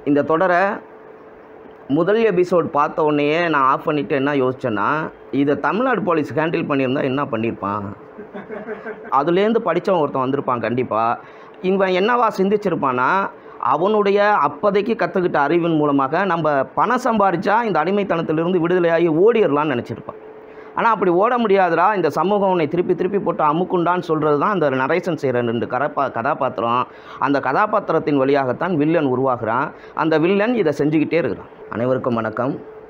இந்த தொடரை முதல் எபிசோட் பார்த்த உடனேயே நான் ஆஃப் பண்ணிவிட்டு என்ன யோசிச்சேன்னா இதை தமிழ்நாடு போலீஸ் ஹேண்டில் பண்ணியிருந்தா என்ன பண்ணியிருப்பான் அதுலேருந்து படித்தவன் ஒருத்தன் வந்திருப்பான் கண்டிப்பாக இவன் என்னவா சிந்திச்சிருப்பான்னா அவனுடைய அப்போதைக்கு கற்றுக்கிட்ட அறிவின் மூலமாக நம்ம பணம் சம்பாரிச்சா இந்த அடிமைத்தனத்திலிருந்து விடுதலையாகி ஓடிடலாம்னு நினச்சிருப்பான் ஆனால் அப்படி ஓட முடியாதுடா இந்த சமூகம் உன்னை திருப்பி திருப்பி போட்டு அமுக்குண்டான்னு சொல்கிறது தான் அந்த நரேசன் செய்கிற ரெண்டு கரப்பா கதாபாத்திரம் அந்த கதாபாத்திரத்தின் வழியாகத்தான் வில்லன் உருவாகிறான் அந்த வில்லன் இதை செஞ்சுக்கிட்டே இருக்கிறான் அனைவருக்கும் வணக்கம்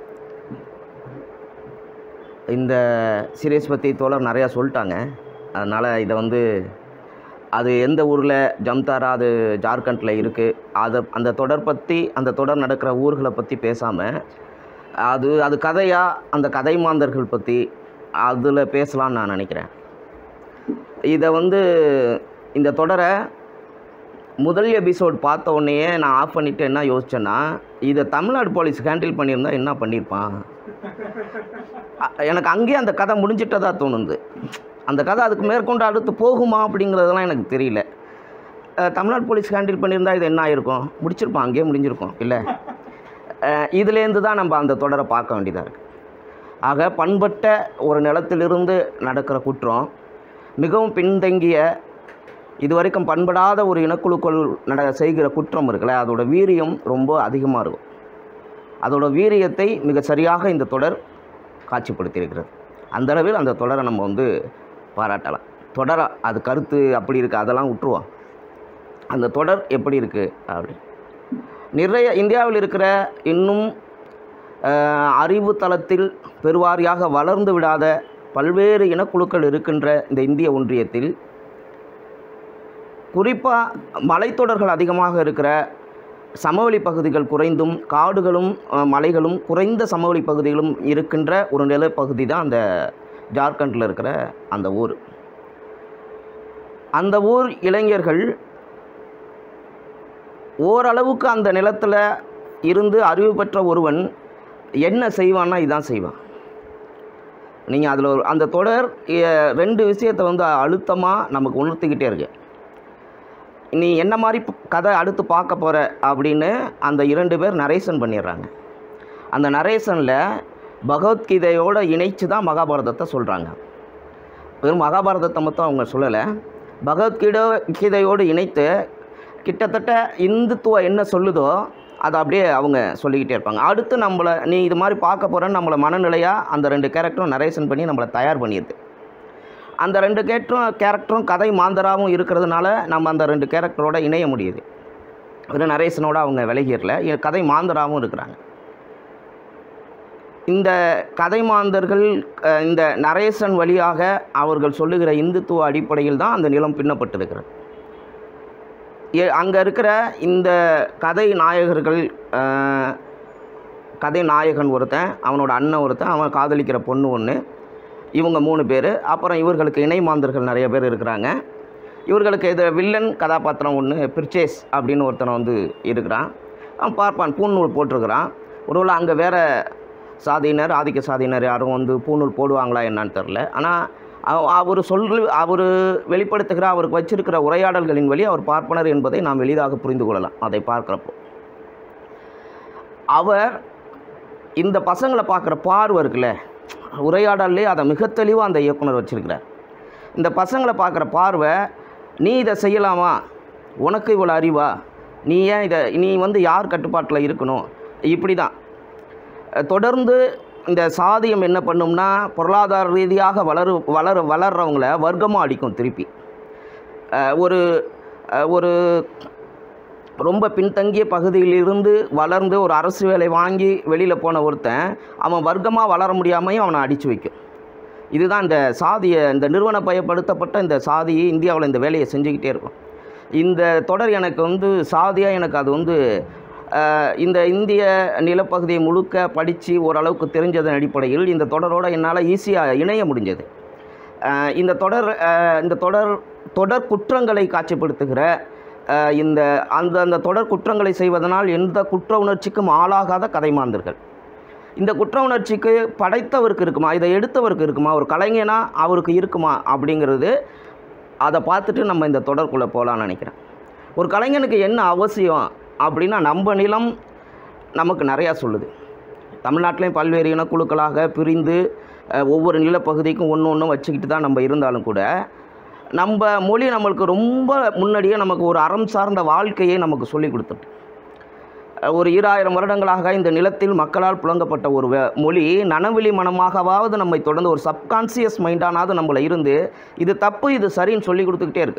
இந்த சீரியஸ் பற்றி தோழர் நிறையா சொல்லிட்டாங்க அதனால் இதை வந்து அது எந்த ஊரில் ஜம்தாரா அது ஜார்க்கண்டில் இருக்குது அதை அந்த தொடர் பற்றி அந்த தொடர் நடக்கிற ஊர்களை பற்றி பேசாமல் அது அது கதையா அந்த கதை மாந்தர்கள் பற்றி அதில் பேசலாம்னு நான் நினைக்கிறேன் இதை வந்து இந்த தொடரை முதல் எபிசோட் பார்த்த உடனேயே நான் ஆஃப் பண்ணிவிட்டு என்ன யோசிச்சேன்னா இதை தமிழ்நாடு போலீஸ் ஹேண்டில் பண்ணியிருந்தா என்ன பண்ணியிருப்பான் அ- எனக்கு அங்கேயே அந்த கதை முடிஞ்சிட்டதா தோணுது அந்த கதை அதுக்கு மேற்கொண்டு அடுத்து போகுமா அப்படிங்கிறதெல்லாம் எனக்கு தெரியல அஹ், தமிழ்நாடு போலீஸ் ஹேண்டில் பண்ணியிருந்தா இது என்ன ஆயிருக்கும் முடிச்சிருப்பான் அங்கேயே முடிஞ்சிருக்கும் இல்லை அஹ், இதுலேருந்து தான் நம்ம அந்த தொடரை பார்க்க வேண்டியதாக இருக்குது ஆக பண்பட்ட ஒரு நிலத்திலிருந்து நடக்கிற குற்றம் மிகவும் பின்தங்கிய இதுவரைக்கும் பண்படாத ஒரு இனக்குழுக்கள் நட செய்கிற குற்றம் இருக்குல்ல அதோட வீரியம் ரொம்ப அதிகமாக இருக்கும் அதோட வீரியத்தை மிக சரியாக இந்த தொடர் காட்சிப்படுத்தியிருக்கிறது அந்த அளவில் அந்த தொடரை நம்ம வந்து பாராட்டலாம் தொடர அது கருத்து அப்படி இருக்குது அதெல்லாம் விட்டுருவோம் அந்த தொடர் எப்படி இருக்குது அப்படி நிறைய இந்தியாவில் இருக்கிற இன்னும் அஹ், அறிவு தளத்தில் பெருவாரியாக வளர்ந்து விடாத பல்வேறு இனக்குழுக்கள் இருக்கின்ற இந்த இந்திய ஒன்றியத்தில் குறிப்பாக மலைத்தொடர்கள் அதிகமாக இருக்கிற சமவெளி பகுதிகள் குறைந்தும் காடுகளும் அஹ், மலைகளும் குறைந்த சமவெளி பகுதிகளும் இருக்கின்ற ஒரு நிலப்பகுதி தான் அந்த ஜார்க்கண்டில் இருக்கிற அந்த ஊர் அந்த ஊர் இளைஞர்கள் ஓரளவுக்கு அந்த நிலத்தில் இருந்து அறிவு பெற்ற ஒருவன் என்ன செய்வான்னா இதான் செய்வான் நீங்கள் அதில் ஒரு அந்த தொடர் எ- ரெண்டு விஷயத்தை வந்து அழுத்தமாக நமக்கு உணர்த்திக்கிட்டே இருக்கு நீ என்ன மாதிரி ப- கதை அடுத்து பார்க்க போகிற அப்படின்னு அந்த இரண்டு பேர் நரேஷன் பண்ணிடுறாங்க அந்த நரேஷனில் பகவத்கீதையோடு இணைச்சு தான் மகாபாரதத்தை சொல்கிறாங்க வெறும் மகாபாரதத்தை மட்டும் அவங்க சொல்லலை பகவத்கீதை கீதையோடு இணைத்து கிட்டத்தட்ட இந்துத்துவம் என்ன சொல்லுதோ அதை அப்படியே அவங்க சொல்லிக்கிட்டே இருப்பாங்க அடுத்து நம்மளை நீ இது மாதிரி பார்க்க போகிறேன்னு நம்மளை மனநிலையாக அந்த ரெண்டு கேரக்டரும் நரேஷன் பண்ணி நம்மளை தயார் பண்ணிடுது அந்த ரெண்டு கேரக்டரும் கேரக்டரும் கதை மாந்தராகவும் இருக்கிறதுனால நம்ம அந்த ரெண்டு கேரக்டரோட இணைய முடியுது வெறும் நரேஷனோட அவங்க விலகிடல இ- கதை மாந்தராகவும் இருக்கிறாங்க இந்த கதை மாந்தர்கள் அஹ், இந்த நரேசன் வழியாக அவர்கள் சொல்லுகிற இந்துத்துவ அடிப்படையில் தான் அந்த நிலம் பின்னப்பட்டிருக்கிறது அங்கே இருக்கிற இந்த கதை நாயகர்கள் அஹ், கதை நாயகன் ஒருத்தன் அவனோட அண்ணன் ஒருத்தன் அவன் காதலிக்கிற பொண்ணு ஒன்று இவங்க மூணு பேர் அப்புறம் இவர்களுக்கு இணை மாந்தர்கள் நிறைய பேர் இருக்கிறாங்க இவர்களுக்கு இது வில்லன் கதாபாத்திரம் ஒன்று பிர்ச்சேஸ் அப்படின்னு ஒருத்தனை வந்து இருக்கிறான் அவன் பார்ப்பான் பூநூல் போட்டிருக்கிறான் ஒருவேளை அங்கே வேறு சாதியினர் ஆதிக்க சாதியினர் யாரும் வந்து பூநூல் போடுவாங்களா என்னன்னு தெரில ஆனால் அவர் சொல் அவர் வெளிப்படுத்துகிற அவருக்கு வச்சிருக்கிற உரையாடல்களின் வழி அவர் பார்ப்பனர் என்பதை நாம் எளிதாக புரிந்து கொள்ளலாம் அதை பார்க்குறப்போ அவர் இந்த பசங்களை பார்க்குற பார்வை இருக்குல்ல உரையாடல்லே அதை மிக தெளிவாக அந்த இயக்குனர் வச்சிருக்கிறார் இந்த பசங்களை பார்க்குற பார்வை நீ இதை செய்யலாமா உனக்கு இவ்வளோ அறிவா நீ ஏன் இதை நீ வந்து யார் கட்டுப்பாட்டில் இருக்கணும் இப்படி தான் அஹ் தொடர்ந்து இந்த சாதியம் என்ன பண்ணும்னா பொருளாதார ரீதியாக வளரு வளர வளர்றவங்கள வர்க்கமாக அடிக்கும் திருப்பி அஹ் ஒரு அஹ் ஒரு ரொம்ப பின்தங்கிய பகுதியிலிருந்து வளர்ந்து ஒரு அரசு வேலை வாங்கி வெளியில் போன ஒருத்தன் அவன் வர்க்கமாக வளர முடியாமையும் அவனை அடித்து வைக்கும் இதுதான் இந்த சாதியை இந்த நிறுவன பயப்படுத்தப்பட்ட இந்த சாதி இந்தியாவில் இந்த வேலையை செஞ்சுக்கிட்டே இருக்கும் இந்த தொடர் எனக்கு வந்து சாதியாக எனக்கு அது வந்து அஹ், இந்த இந்திய நிலப்பகுதியை முழுக்க படித்து ஓரளவுக்கு தெரிஞ்சதன் அடிப்படையில் இந்த தொடரோட என்னால் ஈஸியாக இணைய முடிஞ்சது அஹ், இந்த தொடர் அஹ், இந்த தொடர் தொடர் குற்றங்களை காட்சிப்படுத்துகிற அஹ், இந்த அந்த அந்த தொடர் குற்றங்களை செய்வதனால் எந்த குற்ற உணர்ச்சிக்கும் ஆளாகாத கதைமாந்தர்கள் இந்த குற்ற உணர்ச்சிக்கு படைத்தவருக்கு இருக்குமா இதை எடுத்தவருக்கு இருக்குமா ஒரு கலைஞனா அவருக்கு இருக்குமா அப்படிங்கிறது அதை பார்த்துட்டு நம்ம இந்த தொடர்க்குள்ளே போகலான்னு நினைக்கிறேன் ஒரு கலைஞனுக்கு என்ன அவசியம் அப்படின்னா நம்ம நிலம் நமக்கு நிறையா சொல்லுது தமிழ்நாட்டிலையும் பல்வேறு இனக்குழுக்களாக பிரிந்து அஹ், ஒவ்வொரு நிலப்பகுதிக்கும் ஒன்று ஒன்று வச்சுக்கிட்டு தான் நம்ம இருந்தாலும் கூட நம்ம மொழி நம்மளுக்கு ரொம்ப முன்னாடியே நமக்கு ஒரு அறம் சார்ந்த வாழ்க்கையை நமக்கு சொல்லி கொடுத்துட்டு ஒரு ஈராயிரம் வருடங்களாக இந்த நிலத்தில் மக்களால் புழங்கப்பட்ட ஒரு வே- மொழி நனவெளி மனமாகவாவது நம்மை தொடர்ந்து ஒரு சப்கான்சியஸ் மைண்டானாவது நம்மளை இருந்து இது தப்பு இது சரின்னு சொல்லி கொடுத்துக்கிட்டே இருக்கு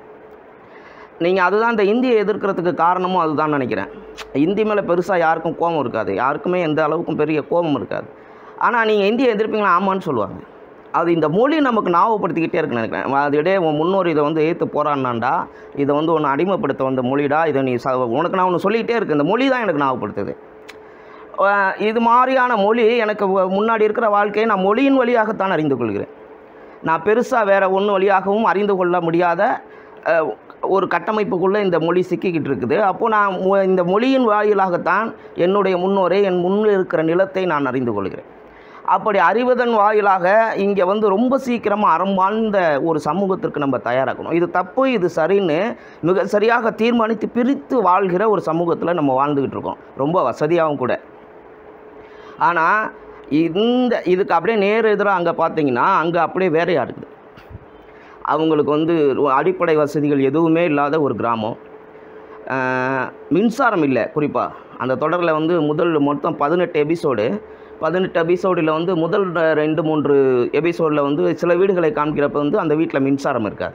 நீங்கள் அதுதான் இந்த இந்தியை எதிர்க்கிறதுக்கு காரணமும் அதுதான் நினைக்கிறேன் இந்தி மேலே பெருசாக யாருக்கும் கோபம் இருக்காது யாருக்குமே எந்த அளவுக்கும் பெரிய கோபம் இருக்காது ஆனால் நீங்கள் இந்தியை எதிர்ப்பீங்களா ஆமான்னு சொல்லுவாங்க அது இந்த மொழி நமக்கு ஞாபகப்படுத்திக்கிட்டே இருக்குன்னு நினைக்கிறேன் அது இடையே உன் முன்னோர் இதை வந்து ஏற்று போராடினாண்டா இதை வந்து ஒன்று அடிமைப்படுத்த வந்த மொழிடா இதை நீ ச உனக்கு நான் ஒன்று சொல்லிக்கிட்டே இருக்கேன் இந்த மொழி தான் எனக்கு ஞாபகப்படுத்துது அஹ் இது மாதிரியான மொழி எனக்கு வ- முன்னாடி இருக்கிற வாழ்க்கையை நான் மொழியின் வழியாகத்தான் அறிந்து கொள்கிறேன் நான் பெருசாக வேறு ஒன்று வழியாகவும் அறிந்து கொள்ள முடியாத அஹ், ஒரு கட்டமைப்புக்குள்ளே இந்த மொழி சிக்கிக்கிட்டு இருக்குது அப்போது நான் மொ- இந்த மொழியின் வாயிலாகத்தான் என்னுடைய முன்னோரை என் முன்னில் இருக்கிற நிலத்தை நான் அறிந்து கொள்கிறேன் அப்படி அறிவதன் வாயிலாக இங்கே வந்து ரொம்ப சீக்கிரமாக அறம் வாழ்ந்த ஒரு சமூகத்திற்கு நம்ம தயாராக்கணும் இது தப்பு இது சரின்னு மிக சரியாக தீர்மானித்து பிரித்து வாழ்கிற ஒரு சமூகத்தில் நம்ம வாழ்ந்துக்கிட்டு இருக்கோம் ரொம்ப வசதியாகவும் கூட ஆனால் இந்த இதுக்கு அப்படியே நேர் எதிராக அங்கே பார்த்தீங்கன்னா அங்கே அப்படியே வேறையாக இருக்குது அவங்களுக்கு வந்து ஒரு அடிப்படை வசதிகள் எதுவுமே இல்லாத ஒரு கிராமம் ஆஹ், மின்சாரம் இல்லை குறிப்பாக அந்த தொடரில் வந்து முதல் மொத்தம் பதினெட்டு எபிசோடு பதினெட்டு எபிசோடில் வந்து முதல் ர- ரெண்டு மூன்று எபிசோடில் வந்து சில வீடுகளை காமிக்கிறப்ப வந்து அந்த வீட்டில் மின்சாரம் இருக்காது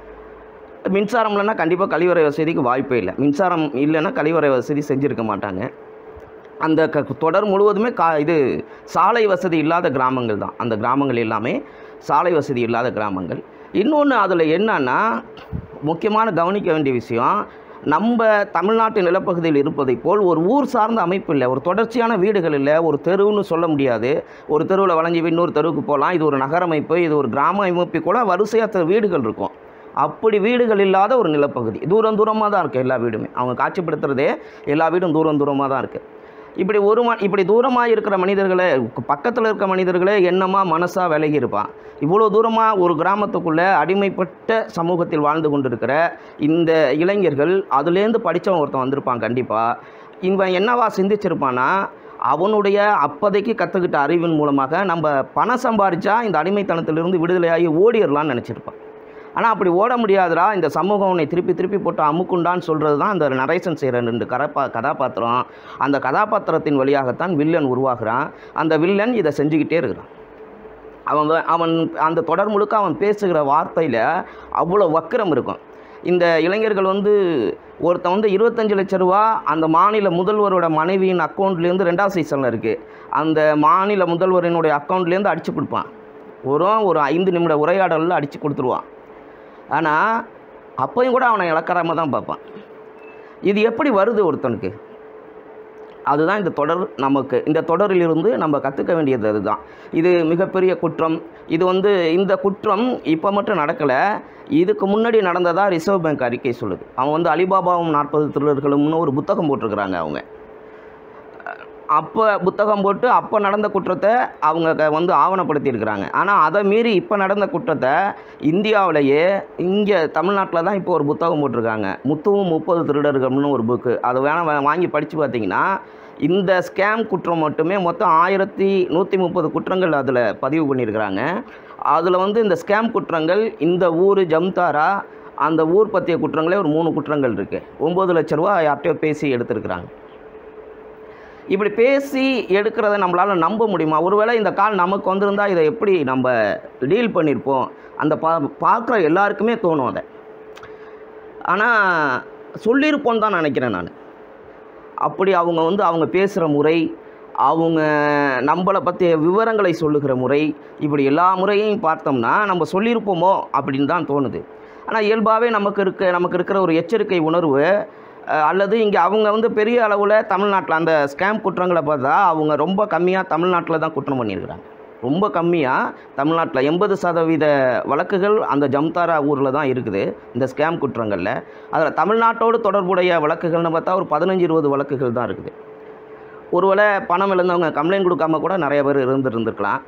மின்சாரம் இல்லைன்னா கண்டிப்பாக கழிவறை வசதிக்கு வாய்ப்பே இல்லை மின்சாரம் இல்லைன்னா கழிவறை வசதி செஞ்சுருக்க மாட்டாங்க அந்த க தொடர் முழுவதுமே கா இது சாலை வசதி இல்லாத கிராமங்கள் தான் அந்த கிராமங்கள் எல்லாமே சாலை வசதி இல்லாத கிராமங்கள் இன்னொன்று அதில் என்னன்னா முக்கியமான கவனிக்க வேண்டிய விஷயம் நம்ம தமிழ்நாட்டு நிலப்பகுதியில் இருப்பதைப் போல் ஒரு ஊர் சார்ந்த அமைப்பு இல்லை ஒரு தொடர்ச்சியான வீடுகள் இல்லை ஒரு தெருவுன்னு சொல்ல முடியாது ஒரு தெருவில் வளைஞ்சி இன்னொரு தெருவுக்கு போகலாம் இது ஒரு நகரமைப்பு இது ஒரு கிராம அமைப்பு கூட வரிசையாக வீடுகள் இருக்கும் அப்படி வீடுகள் இல்லாத ஒரு நிலப்பகுதி தூரம் தூரமாக தான் இருக்குது எல்லா வீடுமே அவங்க காட்சிப்படுத்துகிறதே எல்லா வீடும் தூரம் தூரமாக தான் இருக்குது இப்படி ஒரு ம இப்படி தூரமாக இருக்கிற மனிதர்களை பக்கத்தில் இருக்க மனிதர்களே என்னமா மனசாக விலகி இருப்பான் இவ்வளோ தூரமாக ஒரு கிராமத்துக்குள்ளே அடிமைப்பட்ட சமூகத்தில் வாழ்ந்து கொண்டிருக்கிற இந்த இளைஞர்கள் அதுலேருந்து படித்தவன் ஒருத்தன் வந்திருப்பான் கண்டிப்பாக இவன் என்னவா சிந்திச்சிருப்பானா அவனுடைய அப்போதைக்கு கற்றுக்கிட்ட அறிவின் மூலமாக நம்ம பணம் சம்பாரிச்சா இந்த அடிமைத்தனத்திலிருந்து விடுதலையாகி ஓடிடலாம்னு நினச்சிருப்பான் ஆனால் அப்படி ஓட முடியாதுடா இந்த சமூகம் உன்னை திருப்பி திருப்பி போட்டு அமுக்குண்டான்னு சொல்கிறது தான் அந்த நரேசன் செய்கிற ரெண்டு கரப்பா கதாபாத்திரம் அந்த கதாபாத்திரத்தின் வழியாகத்தான் வில்லன் உருவாகிறான் அந்த வில்லன் இதை செஞ்சுக்கிட்டே இருக்கிறான் அவன் வ- அவன் அந்த தொடர் முழுக்க அவன் பேசுகிற வார்த்தையில் அவ்வளோ வக்கிரம் இருக்கும் இந்த இளைஞர்கள் வந்து ஒருத்தன் வந்து இருபத்தஞ்சு லட்ச ரூபா அந்த மாநில முதல்வரோட மனைவியின் அக்கௌண்ட்லேருந்து ரெண்டாவது சீசனில் இருக்குது அந்த மாநில முதல்வரினுடைய அக்கௌண்ட்லேருந்து அடித்து கொடுப்பான் ஒரு ஒரு ஐந்து நிமிட உரையாடலில் அடித்து கொடுத்துருவான் ஆனால் அப்பையும் கூட அவனை இழக்காம தான் பார்ப்பான் இது எப்படி வருது ஒருத்தனுக்கு அதுதான் இந்த தொடர் நமக்கு இந்த தொடரிலிருந்து நம்ம கற்றுக்க வேண்டியது அதுதான் இது மிகப்பெரிய குற்றம் இது வந்து இந்த குற்றம் இப்போ மட்டும் நடக்கலை இதுக்கு முன்னாடி நடந்ததா ரிசர்வ் பேங்க் அறிக்கை சொல்லுது அவன் வந்து அலிபாபாவும் நாற்பது திருடர்களும்னு ஒரு புத்தகம் போட்டிருக்கிறாங்க அவங்க அப்போ புத்தகம் போட்டு அப்போ நடந்த குற்றத்தை அவங்க க- வந்து ஆவணப்படுத்தியிருக்கிறாங்க ஆனால் அதை மீறி இப்போ நடந்த குற்றத்தை இந்தியாவிலேயே இங்கே தமிழ்நாட்டில் தான் இப்போ ஒரு புத்தகம் போட்டிருக்காங்க முத்துவும் முப்பது திருடர்கள்னு ஒரு புக்கு அதை வேணால் வா- வாங்கி படித்து பார்த்தீங்கன்னா இந்த ஸ்கேம் குற்றம் மட்டுமே மொத்தம் ஆயிரத்தி நூற்றி முப்பது குற்றங்கள் அதில் பதிவு பண்ணியிருக்கிறாங்க அதில் வந்து இந்த ஸ்கேம் குற்றங்கள் இந்த ஊர் ஜம்தாரா அந்த ஊர் பற்றிய குற்றங்களே ஒரு மூணு குற்றங்கள் இருக்குது ஒம்பது லட்ச ரூபா யார்கிட்டயோ பேசி எடுத்திருக்கிறாங்க இப்படி பேசி எடுக்கிறத நம்மளால் நம்ப முடியுமா ஒருவேளை இந்த கால் நமக்கு வந்திருந்தா இதை எப்படி நம்ம டீல் பண்ணியிருப்போம் அந்த பா பார்க்குற எல்லாருக்குமே தோணும் அதை ஆனால் சொல்லியிருப்போன்னு தான் நினைக்கிறேன் நான் அப்படி அவங்க வந்து அவங்க பேசுகிற முறை அவங்க நம்மளை பற்றிய விவரங்களை சொல்லுகிற முறை இப்படி எல்லா முறையையும் பார்த்தோம்னா நம்ம சொல்லியிருப்போமோ அப்படின்னு தான் தோணுது ஆனால் இயல்பாகவே நமக்கு இருக்க நமக்கு இருக்கிற ஒரு எச்சரிக்கை உணர்வு அஹ், அல்லது இங்கே அவங்க வந்து பெரிய அளவில் தமிழ்நாட்டில் அந்த ஸ்கேம் குற்றங்களை பார்த்தா அவங்க ரொம்ப கம்மியாக தமிழ்நாட்டில் தான் குற்றம் பண்ணியிருக்கிறாங்க ரொம்ப கம்மியாக தமிழ்நாட்டில் எண்பது சதவீத வழக்குகள் அந்த ஜம்தாரா ஊரில் தான் இருக்குது இந்த ஸ்கேம் குற்றங்களில் அதில் தமிழ்நாட்டோடு தொடர்புடைய வழக்குகள்னு பார்த்தா ஒரு பதினஞ்சு இருபது வழக்குகள் தான் இருக்குது ஒருவேளை பணம் இழந்தவங்க கம்ப்ளைண்ட் கொடுக்காம கூட நிறைய பேர் இருந்துருந்துருக்கலாம்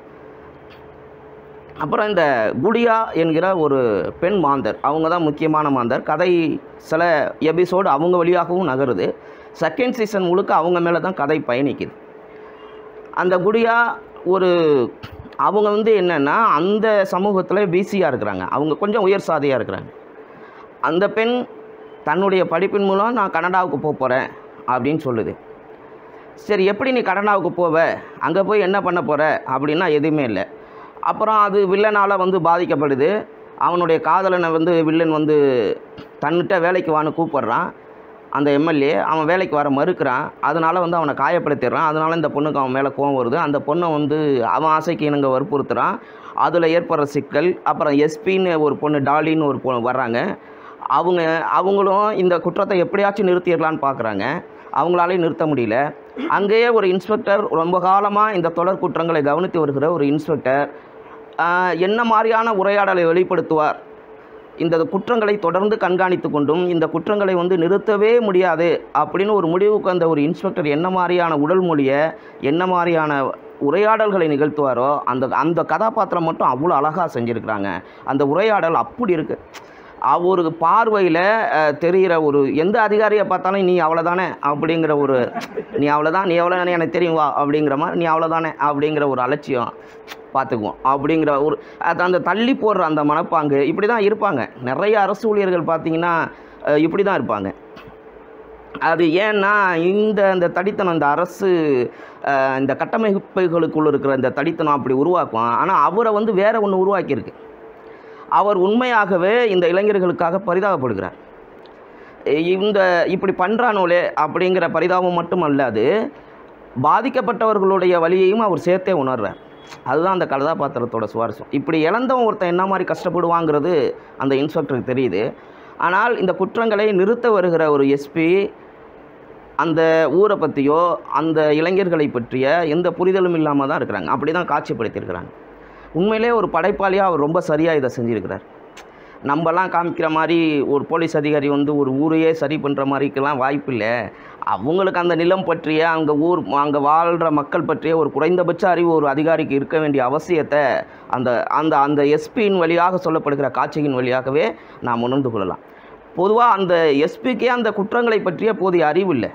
அப்புறம் இந்த குடியா என்கிற ஒரு பெண் மாந்தர் அவங்க தான் முக்கியமான மாந்தர் கதை சில எபிசோடு அவங்க வழியாகவும் நகருது செகண்ட் சீசன் முழுக்க அவங்க மேலே தான் கதை பயணிக்குது அந்த குடியா ஒரு அவங்க வந்து என்னென்னா அந்த சமூகத்தில் பிசியாக இருக்கிறாங்க அவங்க கொஞ்சம் உயர் சாதியாக இருக்கிறாங்க அந்த பெண் தன்னுடைய படிப்பின் மூலம் நான் கனடாவுக்கு போக போகிறேன் அப்படின்னு சொல்லுது சரி எப்படி நீ கனடாவுக்கு போவ அங்கே போய் என்ன பண்ண போகிற அப்படின்னா எதுவுமே இல்லை அப்புறம் அது வில்லனால் வந்து பாதிக்கப்படுது அவனுடைய காதலனை வந்து வில்லன் வந்து தன்னிட்ட வேலைக்கு வான்னு கூப்பிட்றான் அந்த எம்எல்ஏ அவன் வேலைக்கு வர மறுக்கிறான் அதனால் வந்து அவனை காயப்படுத்திடுறான் அதனால் இந்த பொண்ணுக்கு அவன் மேலே கோவம் வருது அந்த பொண்ணை வந்து அவன் ஆசைக்கு இணங்க வற்புறுத்துறான் அதில் ஏற்படுற சிக்கல் அப்புறம் எஸ்பின்னு ஒரு பொண்ணு டாலின்னு ஒரு பொண்ணு வர்றாங்க அவங்க அவங்களும் இந்த குற்றத்தை எப்படியாச்சும் நிறுத்திடலான்னு பார்க்குறாங்க அவங்களாலையும் நிறுத்த முடியல அங்கேயே ஒரு இன்ஸ்பெக்டர் ரொம்ப காலமாக இந்த தொடர் குற்றங்களை கவனித்து வருகிற ஒரு இன்ஸ்பெக்டர் ஆஹ், என்ன மாதிரியான உரையாடலை வெளிப்படுத்துவார் இந்த குற்றங்களை தொடர்ந்து கண்காணித்து கொண்டும் இந்த குற்றங்களை வந்து நிறுத்தவே முடியாது அப்படின்னு ஒரு முடிவுக்கு அந்த ஒரு இன்ஸ்பெக்டர் என்ன மாதிரியான உடல் மொழியை என்ன மாதிரியான உரையாடல்களை நிகழ்த்துவாரோ அந்த அந்த கதாபாத்திரம் மட்டும் அவ்வளோ அழகாக செஞ்சுருக்கிறாங்க அந்த உரையாடல் அப்படி இருக்குது ஒரு பார்வையில் தெரிகிற ஒரு எந்த அதிகாரியை பார்த்தாலும் நீ அவ்வளோதானே அப்படிங்கிற ஒரு நீ அவ்வளோதான் நீ எவ்வளோ எனக்கு தெரியும் வா அப்படிங்கிற மாதிரி நீ அவ்வளோதானே அப்படிங்கிற ஒரு அலட்சியம் பார்த்துக்குவோம் அப்படிங்கிற ஒரு அது அந்த தள்ளி போடுற அந்த மனப்பாங்கு இப்படி தான் இருப்பாங்க நிறைய அரசு ஊழியர்கள் பார்த்தீங்கன்னா அஹ், இப்படி தான் இருப்பாங்க அது ஏன்னா இந்த இந்த தடித்தனம் இந்த அரசு அஹ், இந்த கட்டமைப்புகளுக்குள்ள இருக்கிற இந்த தடித்தனம் அப்படி உருவாக்கும் ஆனால் அவரை வந்து வேற ஒன்று உருவாக்கியிருக்கு அவர் உண்மையாகவே இந்த இளைஞர்களுக்காக பரிதாபப்படுகிறார் இந்த இப்படி பண்ணுறானோலே அப்படிங்கிற பரிதாபம் மட்டும் அல்லாது பாதிக்கப்பட்டவர்களுடைய வழியையும் அவர் சேர்த்தே உணர்றார் அதுதான் அந்த கதாபாத்திரத்தோட சுவாரஸ்யம் இப்படி இழந்தவன் ஒருத்தன் என்ன மாதிரி கஷ்டப்படுவாங்கிறது அந்த இன்ஸ்பெக்டருக்கு தெரியுது ஆனால் இந்த குற்றங்களை நிறுத்த வருகிற ஒரு எஸ்பி அந்த ஊரை பற்றியோ அந்த இளைஞர்களை பற்றிய எந்த புரிதலும் இல்லாமல் தான் இருக்கிறாங்க அப்படி தான் காட்சிப்படுத்தியிருக்கிறாங்க உண்மையிலே ஒரு படைப்பாளியாக அவர் ரொம்ப சரியாக இதை செஞ்சுருக்கிறார் நம்மலாம் காமிக்கிற மாதிரி ஒரு போலீஸ் அதிகாரி வந்து ஒரு ஊரையே சரி பண்ணுற மாதிரிக்கெல்லாம் வாய்ப்பு இல்லை அவங்களுக்கு அந்த நிலம் பற்றிய அங்கே ஊர் அங்கே வாழ்கிற மக்கள் பற்றிய ஒரு குறைந்தபட்ச அறிவு ஒரு அதிகாரிக்கு இருக்க வேண்டிய அவசியத்தை அந்த அந்த அந்த எஸ்பியின் வழியாக சொல்லப்படுகிற காட்சியின் வழியாகவே நாம் உணர்ந்து கொள்ளலாம் பொதுவாக அந்த எஸ்பிக்கே அந்த குற்றங்களை பற்றிய போதிய அறிவு இல்லை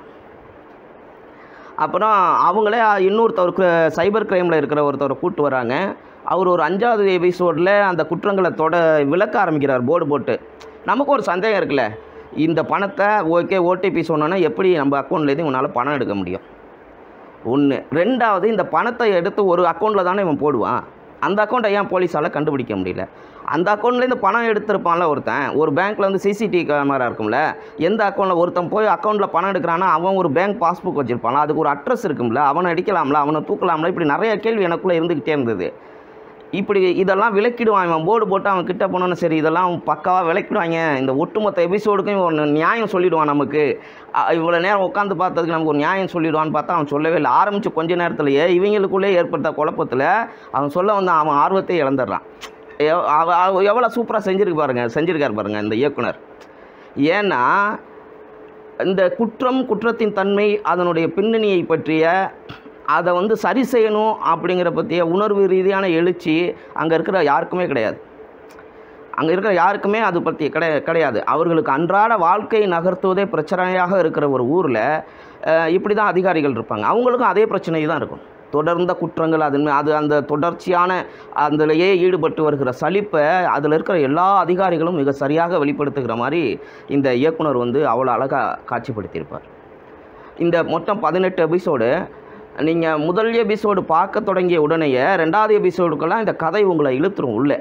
அப்புறம் அவங்களே இன்னொருத்தர் சைபர் கிரைமில் இருக்கிற ஒருத்தரை கூட்டு வராங்க அவர் ஒரு அஞ்சாவது எபிசோடில் அந்த குற்றங்களை தொட விளக்க ஆரம்பிக்கிறார் போர்டு போட்டு நமக்கு ஒரு சந்தேகம் இருக்குல்ல இந்த பணத்தை ஓகே ஓடிபி சொன்னோன்னா எப்படி நம்ம அக்கௌண்ட்லேருந்து இவனால் பணம் எடுக்க முடியும் ஒன்று ரெண்டாவது இந்த பணத்தை எடுத்து ஒரு அக்கௌண்ட்டில் தானே இவன் போடுவான் அந்த அக்கௌண்ட்டை ஏன் போலீஸால் கண்டுபிடிக்க முடியல அந்த அக்கௌண்ட்லேருந்து பணம் எடுத்திருப்பான்ல ஒருத்தன் ஒரு பேங்க்கில் வந்து சிசிடிவி கேமரா இருக்கும்ல எந்த அக்கௌண்ட்டில் ஒருத்தன் போய் அக்கௌண்ட்டில் பணம் எடுக்கிறான்னா அவன் ஒரு பேங்க் பாஸ்புக் வச்சுருப்பான் அதுக்கு ஒரு அட்ரஸ் இருக்கும்ல அவனை அடிக்கலாம்ல அவனை தூக்கலாம்ல இப்படி நிறைய கேள்வி எனக்குள்ளே இருந்துக்கிட்டே இருந்தது இப்படி இதெல்லாம் விளக்கிடுவான் இவன் போர்டு போட்டு அவன் கிட்ட போனோன்னு சரி இதெல்லாம் பக்காவாக விளக்கிடுவாங்க இந்த ஒட்டுமொத்த எபிசோடுக்கும் இவன் ஒன்று நியாயம் சொல்லிடுவான் நமக்கு அ- இவ்வளோ நேரம் உட்காந்து பார்த்ததுக்கு நமக்கு ஒரு நியாயம் சொல்லிடுவான்னு பார்த்தா அவன் சொல்லவே இல்லை ஆரம்பித்த கொஞ்ச நேரத்திலேயே இவங்களுக்குள்ளே ஏற்பட்ட குழப்பத்தில் அவன் சொல்ல வந்து அவன் ஆர்வத்தை இழந்துடுறான் எவ்- அவ- அவ எவ்வளோ சூப்பராக செஞ்சிருக்கு பாருங்க செஞ்சிருக்காரு பாருங்க இந்த இயக்குனர் ஏன்னா இந்த குற்றம் குற்றத்தின் தன்மை அதனுடைய பின்னணியை பற்றிய அதை வந்து சரி செய்யணும் அப்படிங்கிற பற்றிய உணர்வு ரீதியான எழுச்சி அங்கே இருக்கிற யாருக்குமே கிடையாது அங்கே இருக்கிற யாருக்குமே அது பற்றி கிடை கிடையாது அவர்களுக்கு அன்றாட வாழ்க்கையை நகர்த்துவதே பிரச்சனையாக இருக்கிற ஒரு ஊரில் இப்படி தான் அதிகாரிகள் இருப்பாங்க அவங்களுக்கும் அதே பிரச்சனை தான் இருக்கும் தொடர்ந்த குற்றங்கள் அது அது அந்த தொடர்ச்சியான அதிலேயே ஈடுபட்டு வருகிற சலிப்பை அதில் இருக்கிற எல்லா அதிகாரிகளும் மிக சரியாக வெளிப்படுத்துகிற மாதிரி இந்த இயக்குனர் வந்து அவ்வளோ அழகாக காட்சிப்படுத்தியிருப்பார் இந்த மொத்தம் பதினெட்டு எபிசோடு நீங்கள் முதல் எபிசோடு பார்க்க தொடங்கிய உடனேயே ரெண்டாவது எபிசோடுக்கெல்லாம் இந்த கதை உங்களை இழுத்துரும் உள்ளே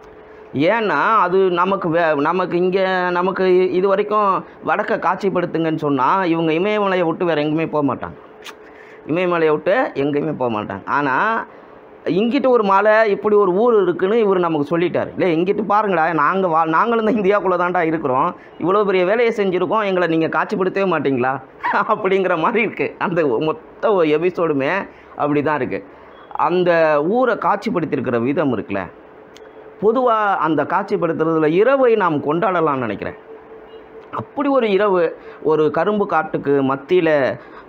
ஏன்னா அது நமக்கு வே நமக்கு இங்கே நமக்கு இது வரைக்கும் வடக்க காட்சிப்படுத்துங்கன்னு சொன்னால் இவங்க இமயமலையை விட்டு வேறு எங்கேயுமே போக மாட்டாங்க இமயமலையை விட்டு எங்கேயுமே போக மாட்டாங்க ஆனால் இங்கிட்டு ஒரு மலை இப்படி ஒரு ஊர் இருக்குன்னு இவர் நமக்கு சொல்லிட்டார் இல்லை இங்கிட்டு பாருங்கடா நாங்கள் வா நாங்களும் இந்த இந்தியாவுக்குள்ளே தான்டா இருக்கிறோம் இவ்வளோ பெரிய வேலையை செஞ்சுருக்கோம் எங்களை நீங்கள் காட்சிப்படுத்தவே மாட்டீங்களா அப்படிங்கிற மாதிரி இருக்குது அந்த மொத்த எபிசோடுமே அப்படி தான் இருக்குது அந்த ஊரை காட்சிப்படுத்தியிருக்கிற விதம் இருக்குல்ல பொதுவாக அந்த காட்சிப்படுத்துறதுல இரவை நாம் கொண்டாடலாம்னு நினைக்கிறேன் அப்படி ஒரு இரவு ஒரு கரும்பு காட்டுக்கு மத்தியில்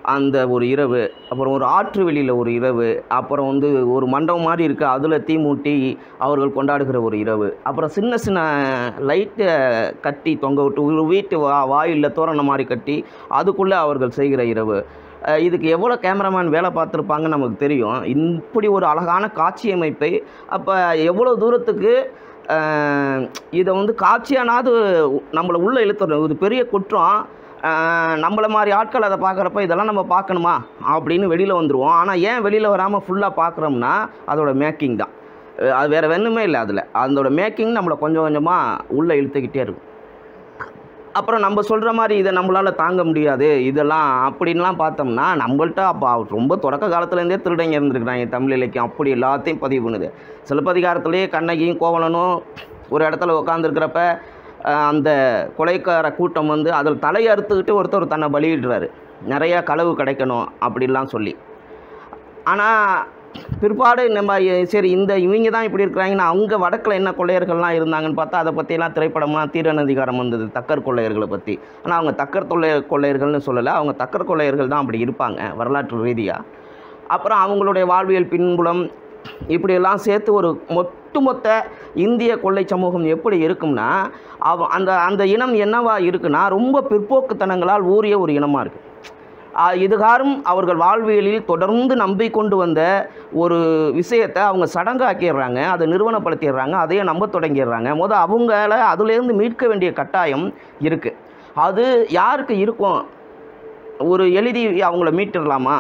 அந்த ஒரு இரவு அப்புறம் ஒரு ஆற்று வெளியில் ஒரு இரவு அப்புறம் வந்து ஒரு மண்டபம் மாதிரி இருக்குது அதில் தீ மூட்டி அவர்கள் கொண்டாடுகிற ஒரு இரவு அப்புறம் சின்ன சின்ன லைட்டை கட்டி தொங்க விட்டு ஒரு வீட்டு வா வாயிலில் தோரணம் மாதிரி கட்டி அதுக்குள்ளே அவர்கள் செய்கிற இரவு அஹ் இதுக்கு எவ்வளோ கேமராமேன் வேலை பார்த்துருப்பாங்கன்னு நமக்கு தெரியும் இப்படி ஒரு அழகான காட்சி அமைப்பை அப்போ எவ்வளோ தூரத்துக்கு அஹ், இதை வந்து காட்சியானாவது நம்மளை உள்ளே இழுத்துறோம் இது பெரிய குற்றம் அஹ், நம்மள மாதிரி ஆட்கள் அதை பார்க்குறப்ப இதெல்லாம் நம்ம பார்க்கணுமா அப்படின்னு வெளியில் வந்துடுவோம் ஆனால் ஏன் வெளியில் வராமல் ஃபுல்லாக பார்க்குறோம்னா அதோட மேக்கிங் தான் அஹ் அது வேறு வேணுமே இல்லை அதில் அதோட மேக்கிங் நம்மளை கொஞ்சம் கொஞ்சமாக உள்ளே இழுத்துக்கிட்டே இருக்கும் அப்புறம் நம்ம சொல்கிற மாதிரி இதை நம்மளால் தாங்க முடியாது இதெல்லாம் அப்படின்லாம் பார்த்தோம்னா நம்மள்ட்ட அப்போ ரொம்ப தொடக்க காலத்துலேருந்தே திருடங்க இருந்திருக்கிறாங்க தமிழ் இலக்கியம் அப்படி எல்லாத்தையும் பதிவு பண்ணுது சிலப்பதிகாரத்திலேயே கண்ணகியும் கோவலனும் ஒரு இடத்துல உட்காந்துருக்கிறப்ப அந்த கொலைக்கார கூட்டம் வந்து அதில் தலையை அறுத்துக்கிட்டு ஒருத்தர் தன்னை பலியிடுறாரு நிறையா களவு கிடைக்கணும் அப்படிலாம் சொல்லி ஆனால் பிற்பாடு நம்ம எ- சரி இந்த இவங்க தான் இப்படி இருக்கிறாங்கன்னா அவங்க வடக்கில் என்ன கொள்ளையர்கள்லாம் இருந்தாங்கன்னு பார்த்தா அதை பற்றியெல்லாம் திரைப்படம்லாம் தீரநதிகாரம் வந்தது தக்கர் கொள்ளையர்களை பற்றி ஆனால் அவங்க தக்கர் கொள்ளை கொள்ளையர்கள்னு சொல்லலை அவங்க தக்கர் கொள்ளையர்கள் தான் அப்படி இருப்பாங்க வரலாற்று ரீதியாக அப்புறம் அவங்களுடைய வாழ்வியல் பின்புலம் இப்படியெல்லாம் சேர்த்து ஒரு ஒட்டுமொத்த இந்திய கொள்ளை சமூகம் எப்படி இருக்கும்னா அவ அந்த அந்த இனம் என்னவா இருக்குன்னா ரொம்ப பிற்போக்குத்தனங்களால் ஊறிய ஒரு இனமாக இருக்குது இதுகாரும் அவர்கள் வாழ்வியலில் தொடர்ந்து நம்பிக்கொண்டு வந்த ஒரு விஷயத்தை அவங்க சடங்காக்கிடுறாங்க அதை நிறுவனப்படுத்திடுறாங்க அதையே நம்ப தொடங்கிடுறாங்க முத அவங்கள அதுலேருந்து மீட்க வேண்டிய கட்டாயம் இருக்குது அது யாருக்கு இருக்கும் ஒரு எழுதி அவங்கள மீட்டுடலாமா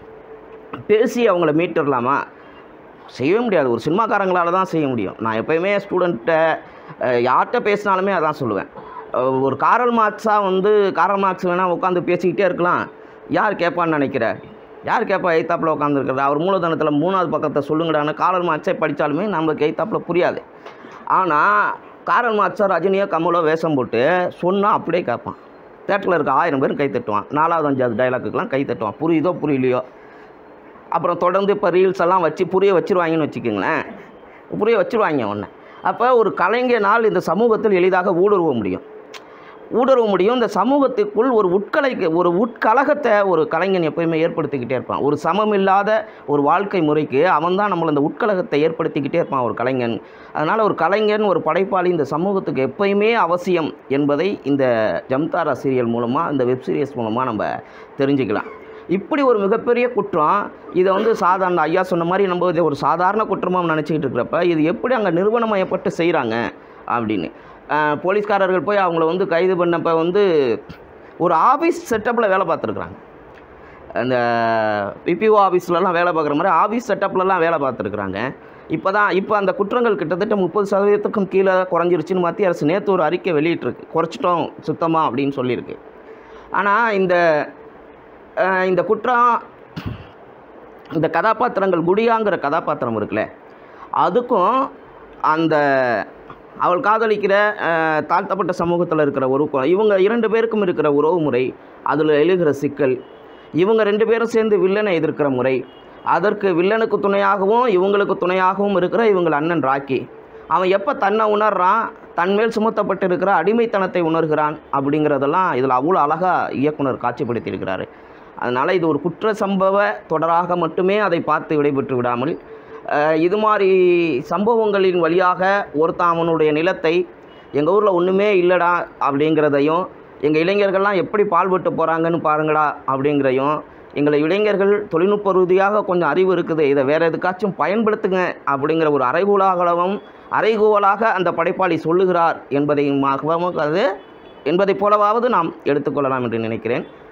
பேசி அவங்கள மீட்டுடலாமா செய்யவே முடியாது ஒரு சினிமாக்காரங்களால தான் செய்ய முடியும் நான் எப்போயுமே ஸ்டூடெண்ட்டை யார்கிட்ட பேசினாலுமே அதான் சொல்லுவேன் அஹ் ஒரு காரல் மார்க்ஸாக வந்து காரல் மார்க்ஸ் வேணால் உட்காந்து பேசிக்கிட்டே இருக்கலாம் யார் கேட்பான்னு நினைக்கிற யார் கேட்பா எய்த்தாப்பில் உட்காந்துருக்கிறது அவர் மூலதனத்தில் மூணாவது பக்கத்தை சொல்லுங்கடான்னு காரல் மார்க்ஸை படித்தாலுமே நம்மளுக்கு எய்த்தாப்பில் புரியாது ஆனால் காரல் மார்க்ஸோ ரஜினியோ கமலோ வேஷம் போட்டு சொன்னால் அப்படியே கேட்பான் தேட்டரில் இருக்க ஆயிரம் பேரும் கை தட்டுவான் நாலாவது அஞ்சாவது டைலாக்குக்கெலாம் கை தட்டுவான் புரியுதோ புரியலையோ அப்புறம் தொடர்ந்து இப்போ ரீல்ஸ் எல்லாம் வச்சு புரிய வச்சிருவாங்கன்னு வச்சுக்கோங்களேன் புரிய வச்சிருவாங்க ஒன்று அப்போ ஒரு கலைஞனால் இந்த சமூகத்தில் எளிதாக ஊடுருவ முடியும் ஊடுருவ முடியும் இந்த சமூகத்துக்குள் ஒரு உட்கலைக்கு ஒரு உட்கலகத்தை ஒரு கலைஞன் எப்பயுமே ஏற்படுத்திக்கிட்டே இருப்பான் ஒரு சமமில்லாத ஒரு வாழ்க்கை முறைக்கு அவன் தான் நம்மளை இந்த உட்கலகத்தை ஏற்படுத்திக்கிட்டே இருப்பான் ஒரு கலைஞன் அதனால் ஒரு கலைஞன் ஒரு படைப்பாளி இந்த சமூகத்துக்கு எப்பயுமே அவசியம் என்பதை இந்த ஜம்தாரா சீரியல் மூலமாக இந்த வெப் சீரிஸ் மூலமாக நம்ம தெரிஞ்சுக்கலாம் இப்படி ஒரு மிகப்பெரிய குற்றம் இதை வந்து சாதாரண ஐயா சொன்ன மாதிரி நம்ம இதை ஒரு சாதாரண குற்றமாக நினச்சிக்கிட்டு இருக்கிறப்ப இது எப்படி அங்கே நிறுவனமயப்பட்டு செய்கிறாங்க அப்படின்னு அஹ், போலீஸ்காரர்கள் போய் அவங்கள வந்து கைது பண்ணப்போ வந்து ஒரு ஆஃபீஸ் செட்டப்பில் வேலை பார்த்துருக்குறாங்க அந்த பிபிஓ ஆஃபீஸ்லலாம் வேலை பார்க்குற மாதிரி ஆஃபீஸ் செட்டப்லலாம் வேலை பார்த்துருக்குறாங்க இப்போ தான் இப்போ அந்த குற்றங்கள் கிட்டத்தட்ட முப்பது சதவீதத்துக்கும் கீழே குறைஞ்சிருச்சுன்னு மத்திய அரசு நேற்று ஒரு அறிக்கை வெளியிட்டிருக்கு குறைச்சிட்டோம் சுத்தமாக அப்படின்னு சொல்லியிருக்கு ஆனால் இந்த அஹ், இந்த குற்றம் இந்த கதாபாத்திரங்கள் குடியாங்கிற கதாபாத்திரம் இருக்குல்ல அதுக்கும் அந்த அவள் காதலிக்கிற அஹ், தாழ்த்தப்பட்ட சமூகத்தில் இருக்கிற ஒரு கு- இவங்க இரண்டு பேருக்கும் இருக்கிற உறவு முறை அதில் எழுகிற சிக்கல் இவங்க ரெண்டு பேரும் சேர்ந்து வில்லனை எதிர்க்கிற முறை அதற்கு வில்லனுக்கு துணையாகவும் இவங்களுக்கு துணையாகவும் இருக்கிற இவங்கள் அண்ணன் ராக்கி அவன் எப்போ தன்னை உணர்றான் தன்மேல் சுமத்தப்பட்டு இருக்கிற அடிமைத்தனத்தை உணர்கிறான் அப்படிங்கிறதெல்லாம் இதில் அவ்வளோ அழகாக இயக்குனர் காட்சிப்படுத்தியிருக்கிறாரு அதனால் இது ஒரு குற்ற சம்பவ தொடராக மட்டுமே அதை பார்த்து விடைபெற்று விடாமல் அஹ், இது மாதிரி சம்பவங்களின் வழியாக ஒருத்தன் அவனுடைய நிலத்தை எங்கள் ஊரில் ஒன்றுமே இல்லைடா அப்படிங்கிறதையும் எங்கள் இளைஞர்கள்லாம் எப்படி பால்பட்டு போகிறாங்கன்னு பாருங்கடா அப்படிங்கிறதையும் எங்களை இளைஞர்கள் தொழில்நுட்ப ரீதியாக கொஞ்சம் அறிவு இருக்குது இதை வேறு எதுக்காச்சும் பயன்படுத்துங்க அப்படிங்கிற ஒரு அறைகூலாகவும் அறைகூவலாக அந்த படைப்பாளி சொல்லுகிறார் என்பதையும் அது என்பதைப் போலவாவது நாம் எடுத்துக்கொள்ளலாம் என்று நினைக்கிறேன்